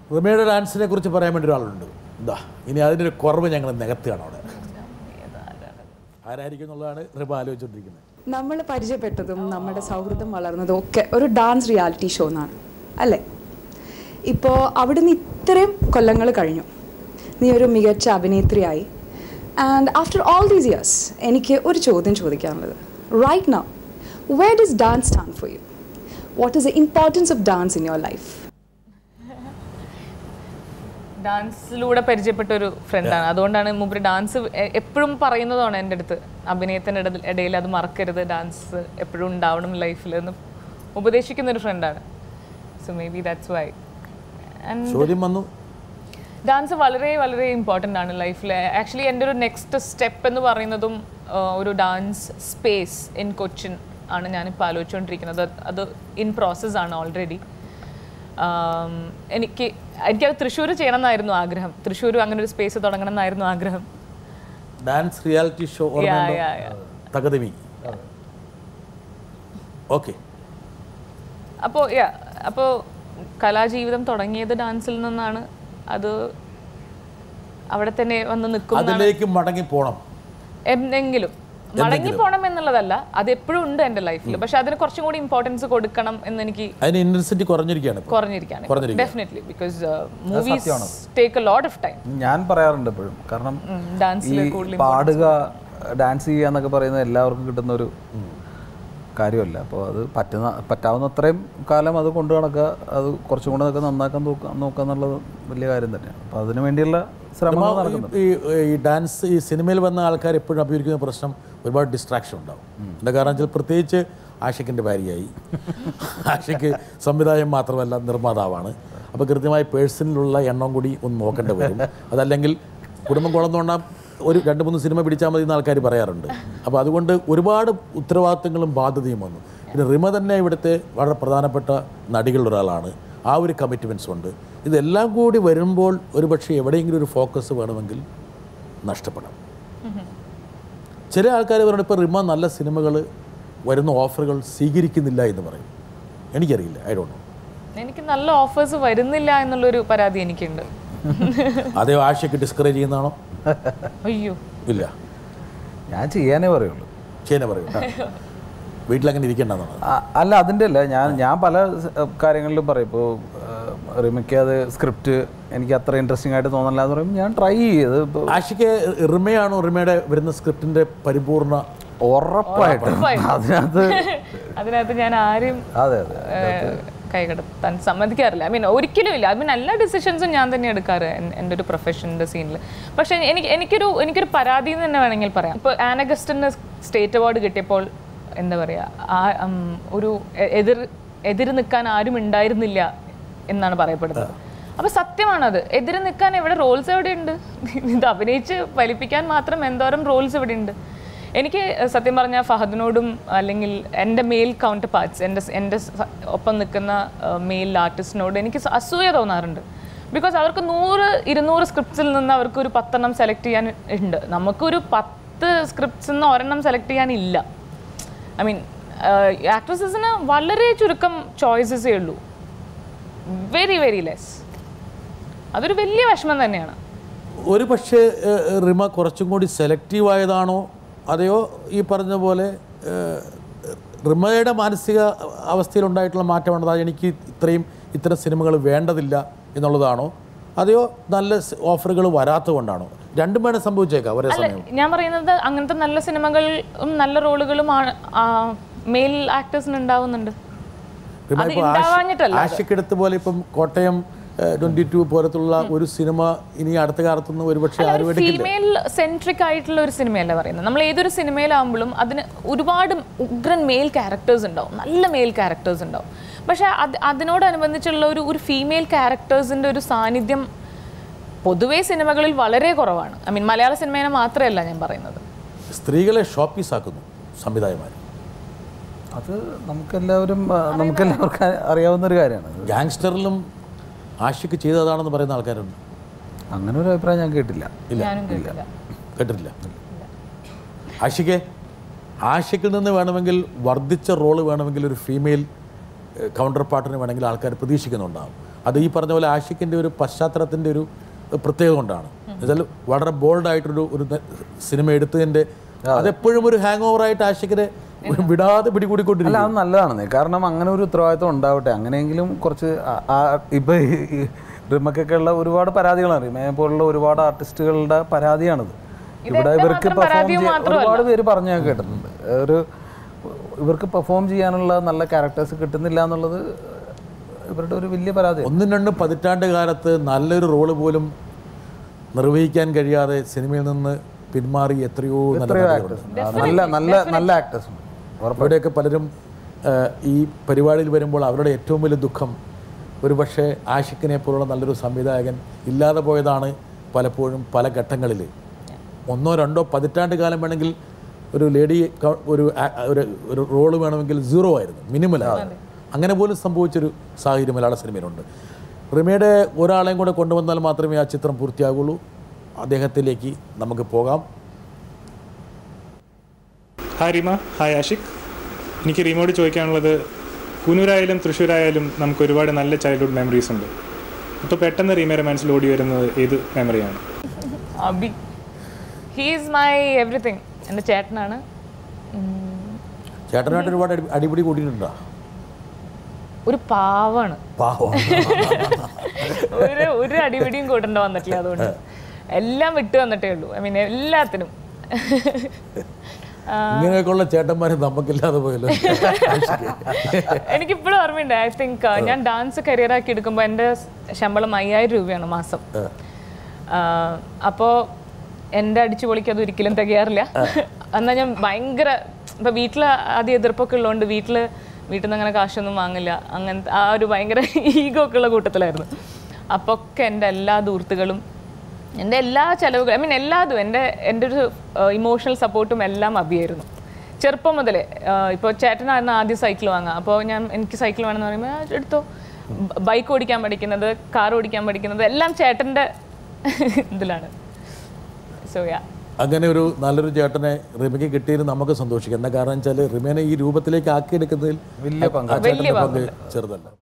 റിമയുടെ ഡാൻസിനെ കുറിച്ച് പറയാൻ വേണ്ടി ഒരാളുണ്ട് എന്താ ഇനി അതിൻ്റെ ഒരു കുറവ് ഞങ്ങൾ നികത്തുകയാണ് അവിടെ ആരായിരിക്കും എന്നുള്ളതാണ് റിമ ആലോചിച്ചുകൊണ്ടിരിക്കുന്നത് നമ്മൾ പരിചയപ്പെട്ടതും നമ്മുടെ സൗഹൃദം വളർന്നതും ഒക്കെ ഒരു ഡാൻസ് റിയാലിറ്റി ഷോ എന്നാണ് അല്ലേ ഇപ്പോൾ അവിടുന്ന് ഇത്രയും കൊല്ലങ്ങൾ കഴിഞ്ഞു നീ ഒരു മികച്ച അഭിനേത്രിയായി and after all these years എനിക്ക് ഒരു ചോദ്യം ചോദിക്കാനുള്ളത് right now where does dance stand for you what is the importance of dance in your life ഡാൻസിലൂടെ പരിചയപ്പെട്ട ഒരു ഫ്രണ്ടാണ് അതുകൊണ്ടാണ് മൂപ്പര് ഡാൻസ് എപ്പോഴും പറയുന്നതാണ് എൻ്റെ അടുത്ത് അഭിനയത്തിൻ്റെ ഇട- ഇടയിൽ അത് മറക്കരുത് ഡാൻസ് എപ്പോഴും ഉണ്ടാവണം ലൈഫിൽ എന്ന് ഉപദേശിക്കുന്ന ഒരു ഫ്രണ്ടാണ് so maybe that's why and ചോദ്യം വന്നു ഡാൻസ് വളരെ വളരെ ഇമ്പോർട്ടൻ്റ് ആണ് ലൈഫിൽ ആക്ച്വലി എൻ്റെ ഒരു നെക്സ്റ്റ് സ്റ്റെപ്പ് എന്ന് പറയുന്നതും ആ, ഒരു ഡാൻസ് സ്പേസ് ഇൻ കൊച്ചിൻ ആണ് ഞാനിപ്പോൾ ആലോചിച്ചുകൊണ്ടിരിക്കുന്നത് അത് അത് ഇൻ പ്രോസസ്സാണ് ഓൾറെഡി എനിക്ക് എനിക്കത് തൃശ്ശൂർ ചെയ്യണം എന്നായിരുന്നു ആഗ്രഹം തൃശ്ശൂർ അങ്ങനെ ഒരു സ്പേസ് തുടങ്ങണം എന്നായിരുന്നു ആഗ്രഹം dance reality show Yeah, yeah, yeah. തകതിമി ഓക്കെ അപ്പോൾ യാ അപ്പോൾ കലാജീവിതം തുടങ്ങിയത് ഡാൻസിൽ നിന്നാണ് അത് അവിടെ തന്നെ വന്ന് നിൽക്കും അതിലേക്ക് മടങ്ങി പോണം എന്തെങ്കിലും മടങ്ങി പോണം എന്നുള്ളതല്ല അത് എപ്പോഴും ഉണ്ട് എൻ്റെ ലൈഫിൽ പക്ഷെ അതിന് കുറച്ചും കൂടി ഇമ്പോർട്ടൻസ് കൊടുക്കണം എന്ന് എനിക്ക് അതിന് ഇന്റൻസിറ്റി കുറഞ്ഞിരിക്കുകയാണ് ഇപ്പോൾ. കുറഞ്ഞിരിക്കുകയാണ് കുറഞ്ഞിരിക്കുകയാണ്. Definitely because movies take a lot of time ഞാൻ പറയാറുണ്ട് എപ്പോഴും കാരണം ഡാൻസിൽ ഈ കൂടുതൽ പാടുക ഡാൻസ് ചെയ്യുക എന്നൊക്കെ പറയുന്നത് എല്ലാവർക്കും കിട്ടുന്ന ഒരു കാര്യമല്ല അപ്പോൾ അത് പറ്റുന്ന പറ്റാവുന്ന അത്രയും കാലം അത് കൊണ്ടു നടക്കുക അത് കുറച്ചും കൂടെ ഒക്കെ നന്നാക്കാൻ നോക്കുക നോക്കുക എന്നുള്ളത് വലിയ കാര്യം തന്നെയാണ് അപ്പോൾ അതിനു വേണ്ടിയുള്ള ശ്രമങ്ങൾ നടക്കുന്നുണ്ട് ഈ ഈ ഡാൻസ് ഈ സിനിമയിൽ വന്ന ആൾക്കാർ എപ്പോഴും അഭിമുഖിക്കുന്ന പ്രശ്നം ഒരുപാട് ഡിസ്ട്രാക്ഷൻ ഉണ്ടാവും എൻ്റെ കാരണം വെച്ചാൽ പ്രത്യേകിച്ച് ആഷിക്കിൻ്റെ ഭാര്യയായി ആഷിക്ക് സംവിധായകൻ മാത്രമല്ല നിർമ്മാതാവാണ് അപ്പോൾ കൃത്യമായി പേഴ്സണിലുള്ള എണ്ണം കൂടി ഒന്ന് നോക്കേണ്ടി വരും അതല്ലെങ്കിൽ കുടുംബം കുളന്നുകൊണ്ടാൽ ഒരു രണ്ട് മൂന്ന് സിനിമ പിടിച്ചാൽ മതി എന്ന് ആൾക്കാർ പറയാറുണ്ട് അപ്പോൾ അതുകൊണ്ട് ഒരുപാട് ഉത്തരവാദിത്തങ്ങളും ബാധ്യതയും വന്നു പിന്നെ റിമ തന്നെ ഇവിടുത്തെ വളരെ പ്രധാനപ്പെട്ട നടികളിൽ ഒരാളാണ് ആ ഒരു കമ്മിറ്റ്മെൻറ്റ്സ് ഉണ്ട് ഇതെല്ലാം കൂടി വരുമ്പോൾ ഒരുപക്ഷെ എവിടെയെങ്കിലും ഒരു ഫോക്കസ് വേണമെങ്കിൽ നഷ്ടപ്പെടാം ചില ആൾക്കാർ പറയുന്നത് ഇപ്പോൾ റിമ നല്ല സിനിമകൾ വരുന്ന ഓഫറുകൾ സ്വീകരിക്കുന്നില്ല എന്ന് പറയും എനിക്കറിയില്ല ഐ ഡോണ്ട് നോ എനിക്ക് നല്ല ഓഫേഴ്സ് വരുന്നില്ല എന്നുള്ളൊരു പരാതി എനിക്കുണ്ട് അതേ ആശയ്ക്ക് ഡിസ്കറേജ് ചെയ്യുന്നതാണോ അയ്യോ ഇല്ല ഞാൻ ചെയ്യാനേ പറയുള്ളൂ ചെയ്യുന്ന പറയും വീട്ടിലങ്ങനെ ഇരിക്കേണ്ടതാണ് ആ- അല്ല അതിൻ്റെ അല്ല ഞാൻ ഞാൻ പല സ്- കാര്യങ്ങളിലും പറയും ഇപ്പോൾ റിമയ്ക്ക് അത് സ്ക്രിപ്റ്റ് എനിക്ക് അത്ര ഇൻട്രസ്റ്റിംഗ് ആയിട്ട് തോന്നല്ല എന്ന് പറയുമ്പോൾ ഞാൻ ട്രൈ ചെയ്ത് ഇപ്പോൾ ആഷിക്ക് റിമയാണോ റിമയുടെ വരുന്ന സ്ക്രിപ്റ്റിന്റെ പരിപൂർണ ഉറപ്പായിട്ടും അതിനകത്ത് അതിനകത്ത് ഞാൻ ആരും അതെ അതെ ഏഹ്, കൈകടത്താൻ സമ്മതിക്കാറില്ല ഐ മീൻ ഒരിക്കലും ഇല്ല ഐ മീൻ എല്ലാ ഡിസിഷൻസും ഞാൻ തന്നെ എടുക്കാറ് എൻ- എൻ്റെ ഒരു പ്രൊഫഷൻ്റെ സീനിൽ പക്ഷേ എനിക്ക് എനിക്കൊരു എനിക്കൊരു പരാതി എന്ന് തന്നെ വേണമെങ്കിൽ പറയാം ഇപ്പോൾ ആനഗസ്റ്റിന് സ്റ്റേറ്റ് അവാർഡ് കിട്ടിയപ്പോൾ എന്താ പറയുക ആ ഉം, ഒരു എ- എതിർ എതിര് നിൽക്കാൻ ആരും ഉണ്ടായിരുന്നില്ല എന്നാണ് പറയപ്പെടുന്നത് അപ്പോൾ സത്യമാണത് എതിര് നിൽക്കാൻ എവിടെ റോൾസ് എവിടെയുണ്ട് ഇത് അഭിനയിച്ച് ഫലിപ്പിക്കാൻ മാത്രം എന്തോരം റോൾസ് ഇവിടെ ഉണ്ട് എനിക്ക് സത്യം പറഞ്ഞാൽ ഫഹദിനോടും അല്ലെങ്കിൽ എൻ്റെ മെയിൽ കൗണ്ടർ പാർട്സ് എൻ്റെ എൻ്റെ സ- ഒപ്പം നിൽക്കുന്ന മെയിൽ ആർട്ടിസ്റ്റിനോട് എനിക്ക് സ- അസൂയ തോന്നാറുണ്ട് ബിക്കോസ് അവർക്ക് നൂറ് ഇരുന്നൂറ് സ്ക്രിപ്റ്റ്സിൽ നിന്ന് അവർക്ക് ഒരു പത്തെണ്ണം സെലക്ട് ചെയ്യാൻ ഉണ്ട് നമുക്കൊരു പത്ത് സ്ക്രിപ്റ്റ്സിൽ നിന്ന് ഒരെണ്ണം സെലക്ട് ചെയ്യാനില്ല ഐ മീൻ ആക്ട്രസസിന് വളരെ ചുരുക്കം ചോയ്സസേ ഉള്ളൂ വെരി വെരി ലെസ് അതൊരു വലിയ വിഷമം തന്നെയാണ് ഒരു പക്ഷേ ഏഹ്, റിമ കുറച്ചും കൂടി സെലക്റ്റീവ് ആയതാണോ അതെയോ ഈ പറഞ്ഞ പോലെ ഏഹ്, റിമയുടെ മാനസിക അവസ്ഥയിലുണ്ടായിട്ടുള്ള മാറ്റമാണോ അത് എനിക്ക് ഇത്രയും ഇത്തരം സിനിമകൾ വേണ്ടതില്ല എന്നുള്ളതാണോ അതെയോ നല്ല ഓഫറുകൾ വരാത്തത് കൊണ്ടാണോ രണ്ടും വേണം സംഭവിച്ചേക്കാം ഒരേ സമയം ഞാൻ പറയുന്നത് അങ്ങനത്തെ നല്ല സിനിമകളും നല്ല റോളുകളും മെയിൽ ആക്ടേഴ്സിന് ഉണ്ടാവുന്നുണ്ട് റിമ അത് ഇപ്പോൾ ഉണ്ടാവാഞ്ഞിട്ടല്ല അത്. ആഷിക്കെടുത്ത് പോലെ ഇപ്പം കോട്ടയം ട്വൻറ്റി ടു പോലത്തുള്ള ഒരു സിനിമ ഇനി അടുത്ത കാലത്തൊന്നും ഒരുപക്ഷെ ആരും എടുക്കില്ല ഫീമെയിൽ സെൻട്രിക് ആയിട്ടുള്ള ഒരു സിനിമയല്ല പറയുന്നത് നമ്മൾ ഏതൊരു സിനിമയിലാകുമ്പോഴും അതിന് ഒരുപാട് ഉഗ്രൻ മെയിൽ ക്യാരക്ടേഴ്സ് ഉണ്ടാവും നല്ല മെയിൽ ക്യാരക്ടേഴ്സ് ഉണ്ടാവും പക്ഷെ അത് അതിനോടനുബന്ധിച്ചുള്ള ഒരു ഒരു ഫീമെയിൽ ക്യാരക്ടേഴ്സിൻ്റെ ഒരു സാന്നിധ്യം പൊതുവേ സിനിമകളിൽ വളരെ കുറവാണ് ഐ മീൻ മലയാള സിനിമേനെ മാത്രമല്ല ഞാൻ പറയുന്നത് സ്ത്രീകളെ ഷോപ്പീസ് ആക്കുന്നു സംവിധായകന്മാർ അത് നമുക്കെല്ലാവരും ആ, നമുക്കെല്ലാവർക്കും അറിയാവുന്ന ഒരു കാര്യമാണ് ഗാങ്സ്റ്ററിലും ആഷിക്ക് ചെയ്തതാണെന്ന് പറയുന്ന ആൾക്കാരുണ്ട് അങ്ങനെ ഒരു അഭിപ്രായം ഞാൻ കേട്ടില്ല ഇല്ല ഞാനും കേട്ടില്ല കേട്ടിട്ടില്ല ആഷിക്ക് ആഷിക്കിൽ നിന്ന് വേണമെങ്കിൽ വർദ്ധിച്ച റോള് വേണമെങ്കിൽ ഒരു ഫീമെയിൽ കൗണ്ടർ പാർട്ടിന് വേണമെങ്കിൽ ആൾക്കാർ പ്രതീക്ഷിക്കുന്നുണ്ടാവും അത് ഈ പറഞ്ഞ പോലെ ആഷിക്കിൻ്റെ ഒരു പശ്ചാത്തലത്തിൻ്റെ ഒരു പ്രത്യേകത കൊണ്ടാണ് എന്നുവെച്ചാൽ വളരെ ബോൾഡായിട്ടൊരു ഒരു ന- സിനിമ എടുത്തതിൻ്റെ അതെപ്പോഴും ഒരു ഹാങ് ഓവറായിട്ട് ആഷിക്കിനെ വിടാതെ അല്ല പിടികൂടിക്കൊണ്ടിരിക്കും അത് നല്ലതാണ് കാരണം അങ്ങനെ ഒരു ഉത്തരവാദിത്വം ഉണ്ടാവട്ടെ അങ്ങനെയെങ്കിലും കുറച്ച് ആ- ആ ഇപ്പൊ ഈ- ഈ റിമക്കൊക്കെ ഉള്ള ഒരുപാട് പരാതികളാണ് റിമയെ പോലുള്ള ഒരുപാട് ആർട്ടിസ്റ്റുകളുടെ പരാതിയാണിത് ഇവിടെ ഇതെന്റെ ഇവർക്ക് മാത്രം പെർഫോം പരാതിയും ചെയ്യാൻ മാത്രമല്ല. ഒരുപാട് പേര് പറഞ്ഞു ഞാൻ കേട്ടിട്ടുണ്ട് ഒരു ഇവർക്ക് പെർഫോം ചെയ്യാനുള്ള നല്ല ക്യാരക്ടേഴ്സ് കിട്ടുന്നില്ല എന്നുള്ളത് ഇവരുടെ ഒരു വലിയ പരാതി ഒന്നും രണ്ടും പതിറ്റാണ്ട് കാലത്ത് നല്ലൊരു റോള് പോലും നിർവഹിക്കാൻ കഴിയാതെ സിനിമയിൽ നിന്ന് പിന്മാറി എത്രയോ നല്ല എത്രയോ നടികളുണ്ട്. ആക്ടേഴ്സ് നല്ല നല്ല നല്ല ആക്ടേഴ്സ് ഉണ്ട് അവിടെയൊക്കെ പലരും ആ, ഈ പരിപാടിയിൽ വരുമ്പോൾ അവരുടെ ഏറ്റവും വലിയ ദുഃഖം ഒരുപക്ഷെ ആഷിഖിനെ പോലുള്ള നല്ലൊരു സംവിധായകൻ ഇല്ലാതെ പോയതാണ് പലപ്പോഴും പല ഘട്ടങ്ങളിൽ ഒന്നോ രണ്ടോ പതിറ്റാണ്ട് കാലം വേണമെങ്കിൽ ഒരു ലേഡി ക- ഒരു ആ- ഒരു ഒരു റോള് വേണമെങ്കിൽ സീറോ ആയിരുന്നു മിനിമലാണ് അങ്ങനെ പോലും സംഭവിച്ചൊരു സാഹചര്യം മലയാള സിനിമയിലുണ്ട് റിമയുടെ ഒരാളെയും കൂടെ കൊണ്ടുവന്നാൽ മാത്രമേ ആ ചിത്രം പൂർത്തിയാകുള്ളൂ അദ്ദേഹത്തിലേക്ക് നമുക്ക് പോകാം ഹായ് റീമ ഹായ് ആഷിഖ് എനിക്ക് റീമോട് ചോദിക്കാനുള്ളത് കുനൂരായാലും തൃശ്ശൂരായാലും നമുക്ക് ഒരുപാട് നല്ല ചൈൽഡ്ഹുഡ് മെമ്മറീസ് ഉണ്ട് ഇപ്പോൾ പെട്ടെന്ന് റീമയുടെ മനസ്സിൽ ഓടി വരുന്നത് ഏത് മെമ്മറിയാണ് അബി ഹീസ് മൈ എവറിത്തിങ് എൻ്റെ ചേട്ടനാണ് ഉം, ചേട്ടനായിട്ട് ഒരുപാട് അടി- അടിപിടി കൂടിയിട്ടുണ്ടോ ഒരു പാവാണ് പാവം ഒരു ഒരു അടിപിടിയും കൂട്ടേണ്ട വന്നിട്ടില്ല അതുകൊണ്ട് എല്ലാം വിട്ടു വന്നിട്ടേ ഉള്ളൂ ഐ മീൻ എല്ലാത്തിനും ഇങ്ങനെയൊക്കെയുള്ള ചേട്ടന്മാരെ നമുക്കില്ലാതെ പോയല്ലോ എനിക്കിപ്പോഴും ഓർമ്മയുണ്ട് ഐ തിങ്ക് ഞാൻ ഡാൻസ് കരിയർ ആക്കി എടുക്കുമ്പോൾ എൻ്റെ ശമ്പളം അയ്യായിരം രൂപയാണ് മാസം അപ്പോൾ എൻ്റെ അടിച്ചു പൊളിക്ക് അത് ഒരിക്കലും തികയാറില്ല എന്നാൽ ഞാൻ ഭയങ്കര ഇപ്പം വീട്ടിൽ ആദ്യം എതിർപ്പൊക്കെ ഉള്ളതുകൊണ്ട് വീട്ടിൽ വീട്ടിൽ നിന്ന് അങ്ങനെ കാശൊന്നും വാങ്ങില്ല അങ്ങനത്തെ ആ ഒരു ഭയങ്കര ഈഗോ ഒക്കെ ഉള്ള കൂട്ടത്തിലായിരുന്നു അപ്പോൾ ഒക്കെ എൻ്റെ എല്ലാ ദൂർത്തുകളും എൻ്റെ എല്ലാ ചിലവുകളും ഐ മീൻ എല്ലാതും എൻ്റെ എൻ്റെ ഒരു ഇമോഷണൽ സപ്പോർട്ടും എല്ലാം അഭിയായിരുന്നു ചെറുപ്പം മുതലേ ഇപ്പോൾ ചേട്ടനായിരുന്നു ആദ്യം സൈക്കിൾ വാങ്ങുക അപ്പോൾ ഞാൻ എനിക്ക് സൈക്കിൾ വേണമെന്ന് പറയുമ്പോൾ "ആ, എടുത്തോ ബൈക്ക് ഓടിക്കാൻ പഠിക്കുന്നത് കാർ ഓടിക്കാൻ പഠിക്കുന്നത് എല്ലാം ചേട്ടൻ്റെ ഇതിലാണ് സോ യാ അങ്ങനെ ഒരു നല്ലൊരു ചേട്ടനെ റിമയ്ക്ക് കിട്ടിയതിൽ നമുക്ക് സന്തോഷിക്കാം എന്താ കാരണം വെച്ചാൽ റിമേനെ ഈ രൂപത്തിലേക്ക് ആക്കിയെടുക്കുന്നതിൽ വലിയ ആ ചേട്ടൻ്റെ പങ്ക് ചെറുതല്ല